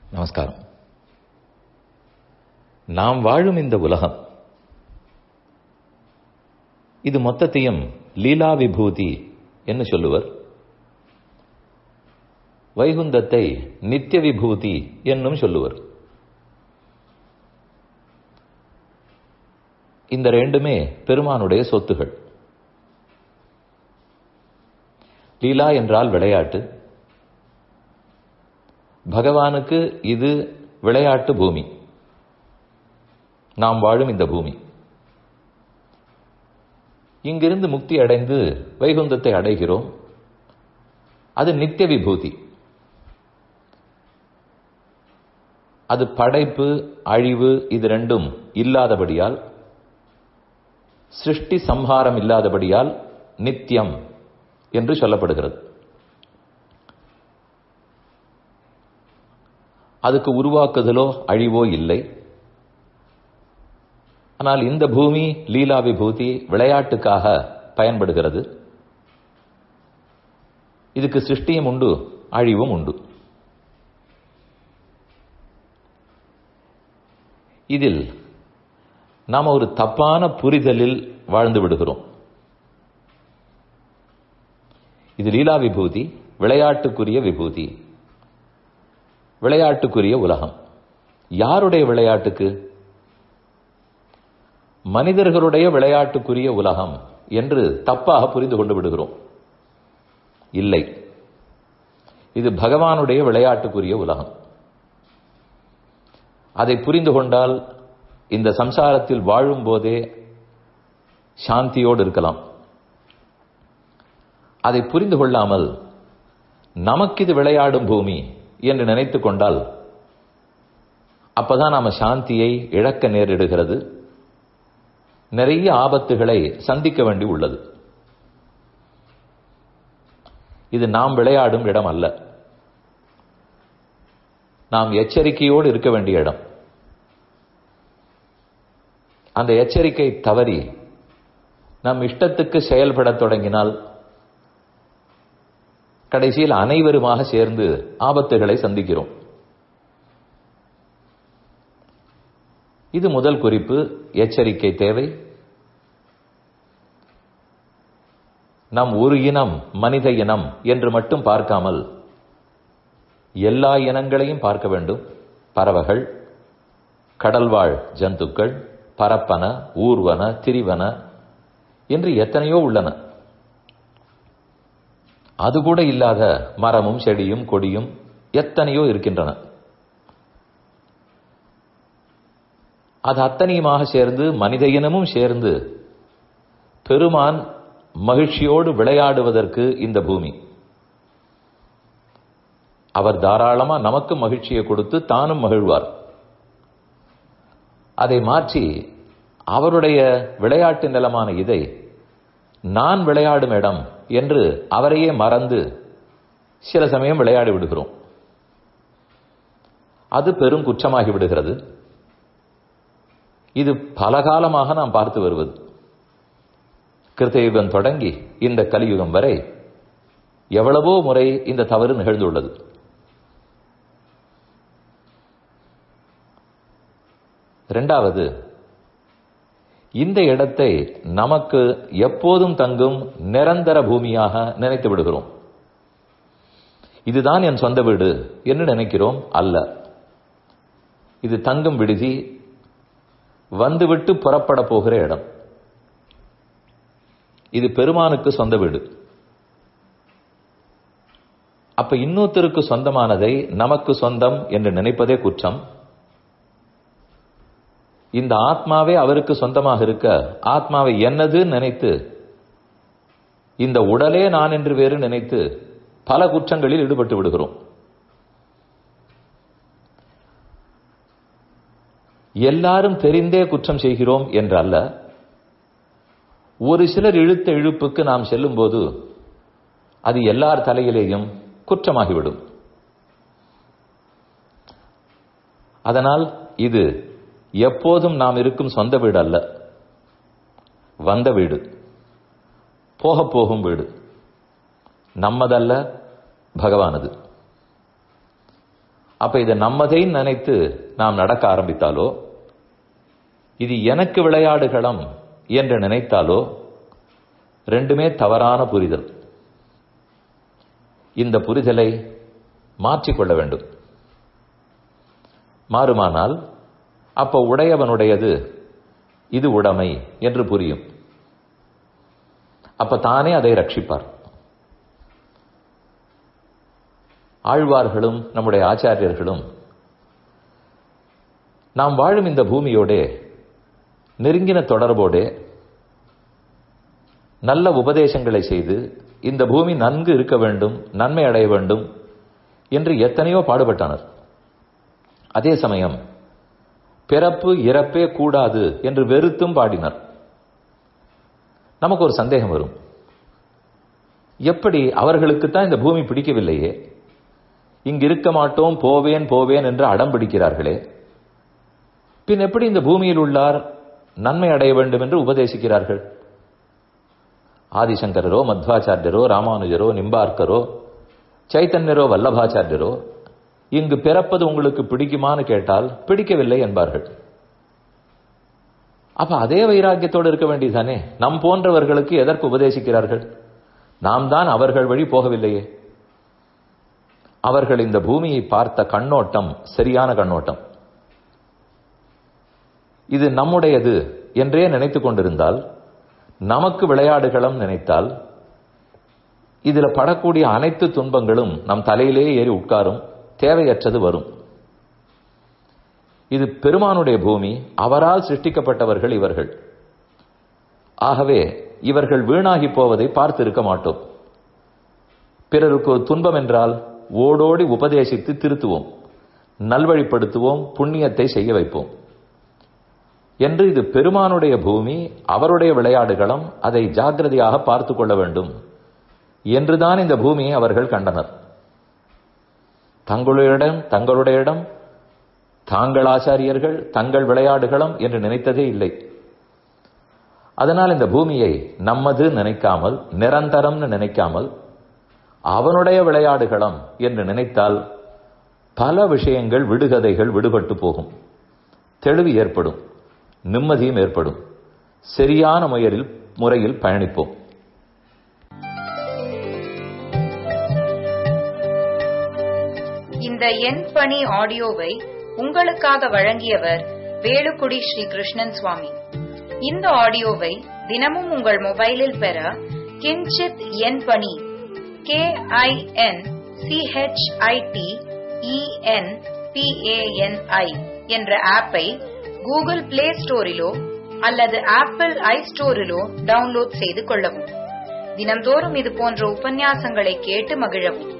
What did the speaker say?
நமஸ்காரம் நாம் வாழும் இந்த உலகம் இது மொத்தத்தையும் லீலா விபூதி என்று சொல்லுவர் வைகுந்தத்தை நித்திய விபூதி என்னும் சொல்லுவர் இந்த ரெண்டுமே பெருமானுடைய சொத்துகள் லீலா என்றால் விளையாட்டு பகவானுக்கு இது விளையாட்டு பூமி நாம் வாழும் இந்த பூமி இங்கிருந்து முக்தி அடைந்து வைகுந்தத்தை அடைகிறோம் அது நித்திய விபூதி அது படைப்பு அழிவு இது ரெண்டும் இல்லாதபடியால் சிருஷ்டி சம்ஹாரம் இல்லாதபடியால் நித்தியம் என்று சொல்லப்படுகிறது அதுக்கு உருவாக்குதலோ அழிவோ இல்லை ஆனால் இந்த பூமி லீலா விபூதி விளையாட்டுக்காக பயன்படுகிறது இதுக்கு சிருஷ்டியும் உண்டு அழிவும் உண்டு இதில் நாம் ஒரு தப்பான புரிதலில் வாழ்ந்து விடுகிறோம் இது லீலா விபூதி விளையாட்டுக்குரிய விபூதி விளையாட்டுக்குரிய உலகம் யாருடைய விளையாட்டுக்கு மனிதர்களுடைய விளையாட்டுக்குரிய உலகம் என்று தப்பாக புரிந்து கொண்டு விடுகிறோம் இல்லை இது பகவானுடைய விளையாட்டுக்குரிய உலகம் அதை புரிந்து கொண்டால் இந்த சம்சாரத்தில் வாழும் போதே சாந்தியோடு இருக்கலாம் அதை புரிந்து கொள்ளாமல் நமக்கு இது விளையாடும் பூமி என்று நினைத்துக் கொண்டால் அப்பதான் நாம சாந்தியை இழக்க நேரிடுகிறது நிறைய ஆபத்துகளை சந்திக்க வேண்டி உள்ளது இது நாம் விளையாடும் இடம் அல்ல நாம் எச்சரிக்கையோடு இருக்க வேண்டிய இடம் அந்த எச்சரிக்கை தவறி நம் இஷ்டத்துக்கு செயல்படத் தொடங்கினால் கடைசியில் அனைவருமாக சேர்ந்து ஆபத்துகளை சந்திக்கிறோம் இது முதல் குறிப்பு எச்சரிக்கை தேவை நம் ஒரு இனம் மனித இனம் என்று மட்டும் பார்க்காமல் எல்லா இனங்களையும் பார்க்க வேண்டும் பறவைகள் கடல்வாழ் ஜந்துக்கள் பரப்பன ஊர்வன திரிவன என்று எத்தனையோ உள்ளன அது கூட இல்லாத மரமும் செடியும் கொடியும் எத்தனையோ இருக்கின்றன அது அத்தனையுமாக சேர்ந்து மனித இனமும் சேர்ந்து பெருமான் மகிழ்ச்சியோடு விளையாடுவதற்கு இந்த பூமி அவர் தாராளமா நமக்கு மகிழ்ச்சியை கொடுத்து தானும் மகிழ்வார் அதை மாற்றி அவருடைய விளையாட்டு நிலமான இதை நான் விளையாடும் இடம் என்று அவரையே மறந்து சில சமயம் விளையாடி விடுகிறோம் அது பெரும் குற்றமாகி விடுகிறது இது பல காலமாக நாம் பார்த்து வருவது கிருத்தயுகம் தொடங்கி இந்த கலியுகம் வரை எவ்வளவோ முறை இந்த தவறு நிகழ்ந்துள்ளது இரண்டாவது இந்த இடத்தை நமக்கு எப்போதும் தங்கும் நிரந்தர பூமியாக நினைத்து விடுகிறோம் இதுதான் என் சொந்த வீடு என்று நினைக்கிறோம் அல்ல இது தங்கும் விடுதி வந்துவிட்டு புறப்பட போகிற இடம் இது பெருமானுக்கு சொந்த வீடு அப்ப இன்னொருத்தருக்கு சொந்தமானதை நமக்கு சொந்தம் என்று நினைப்பதே குற்றம் இந்த ஆத்மாவே அவருக்கு சொந்தமாக இருக்க ஆத்மாவை என்னது நினைத்து இந்த உடலே நான் என்று வேறு நினைத்து பல குற்றங்களில் ஈடுபட்டு விடுகிறோம் எல்லாரும் தெரிந்தே குற்றம் செய்கிறோம் என்று அல்ல ஒரு சிலர் இழுத்த இழுப்புக்கு நாம் செல்லும் போது அது எல்லார் தலையிலேயும் குற்றமாகிவிடும் அதனால் இது எப்போதும் நாம் இருக்கும் சொந்த வீடு அல்ல வந்த வீடு போக போகும் வீடு நம்மதல்ல பகவானது அப்ப இதை நம்மதை நினைத்து நாம் நடக்க ஆரம்பித்தாலோ இது எனக்கு விளையாடுகளம் என்று நினைத்தாலோ ரெண்டுமே தவறான புரிதல் இந்த புரிதலை மாற்றிக்கொள்ள வேண்டும் மாறுமானால் அப்ப உடையவனுடையது இது உடைமை என்று புரியும் அப்ப தானே அதை ரட்சிப்பார் ஆழ்வார்களும் நம்முடைய ஆச்சாரியர்களும் நாம் வாழும் இந்த பூமியோடே நெருங்கின தொடர்போடே நல்ல உபதேசங்களை செய்து இந்த பூமி நன்கு இருக்க வேண்டும் நன்மை அடைய வேண்டும் என்று எத்தனையோ பாடுபட்டனர் அதே சமயம் பிறப்பு இறப்பே கூடாது என்று வெறுத்தும் பாடினர் நமக்கு ஒரு சந்தேகம் வரும் எப்படி அவர்களுக்கு தான் இந்த பூமி பிடிக்கவில்லையே இங்கு இருக்க மாட்டோம் போவேன் போவேன் என்று அடம் பிடிக்கிறார்களே பின் எப்படி இந்த பூமியில் உள்ளார் நன்மை அடைய வேண்டும் என்று உபதேசிக்கிறார்கள் ஆதிசங்கரரோ மத்வாச்சாரியரோ ராமானுஜரோ நிம்பார்க்கரோ சைத்தன்யரோ வல்லபாச்சாரியரோ இங்கு பிறப்பது உங்களுக்கு பிடிக்குமான்னு கேட்டால் பிடிக்கவில்லை என்பார்கள் அப்ப அதே வைராக்கியத்தோடு இருக்க வேண்டியதானே நம் போன்றவர்களுக்கு எதற்கு உபதேசிக்கிறார்கள் நாம் தான் அவர்கள் வழி போகவில்லையே அவர்கள் இந்த பூமியை பார்த்த கண்ணோட்டம் சரியான கண்ணோட்டம் இது நம்முடையது என்றே நினைத்துக் கொண்டிருந்தால் நமக்கு விளையாடுகளம் நினைத்தால் இதுல படக்கூடிய அனைத்து துன்பங்களும் நம் தலையிலேயே ஏறி உட்காரும் தேவையற்றது வரும் இது பெருமானுடைய பூமி அவரால் சிருஷ்டிக்கப்பட்டவர்கள் இவர்கள் ஆகவே இவர்கள் வீணாகி போவதை பார்த்து இருக்க மாட்டோம் பிறருக்கு ஒரு துன்பம் என்றால் ஓடோடி உபதேசித்து திருத்துவோம் நல்வழிப்படுத்துவோம் புண்ணியத்தை செய்ய வைப்போம் என்று இது பெருமானுடைய பூமி அவருடைய விளையாடுகளம் அதை ஜாக்கிரதையாக பார்த்து கொள்ள வேண்டும் என்றுதான் இந்த பூமியை அவர்கள் கண்டனர் தங்களுடைய இடம் தங்களுடைய இடம் தாங்கள் ஆச்சாரியர்கள் தங்கள் விளையாடுகளம் என்று நினைத்ததே இல்லை அதனால் இந்த பூமியை நம்மது நினைக்காமல் நிரந்தரம்னு நினைக்காமல் அவனுடைய விளையாடுகளம் என்று நினைத்தால் பல விஷயங்கள் விடுகதைகள் விடுபட்டு போகும் தெளிவு ஏற்படும் நிம்மதியும் ஏற்படும் சரியான முயலில் முறையில் பயணிப்போம் இந்த என் பணி ஆடியோவை உங்களுக்காக வழங்கியவர் வேலுக்குடி ஸ்ரீ கிருஷ்ணன் சுவாமி இந்த ஆடியோவை தினமும் உங்கள் மொபைலில் பெற கிஞ்சித் என் பணி கே ஐ என் சிஹெச்ஐடி இஎன் பிஏஎன்ஐ என்ற ஆப்பை கூகுள் பிளே ஸ்டோரிலோ அல்லது ஆப்பிள் ஐ ஸ்டோரிலோ டவுன்லோட் செய்து கொள்ளவும் தினம்தோறும் இது போன்ற உபன்யாசங்களை கேட்டு மகிழவும்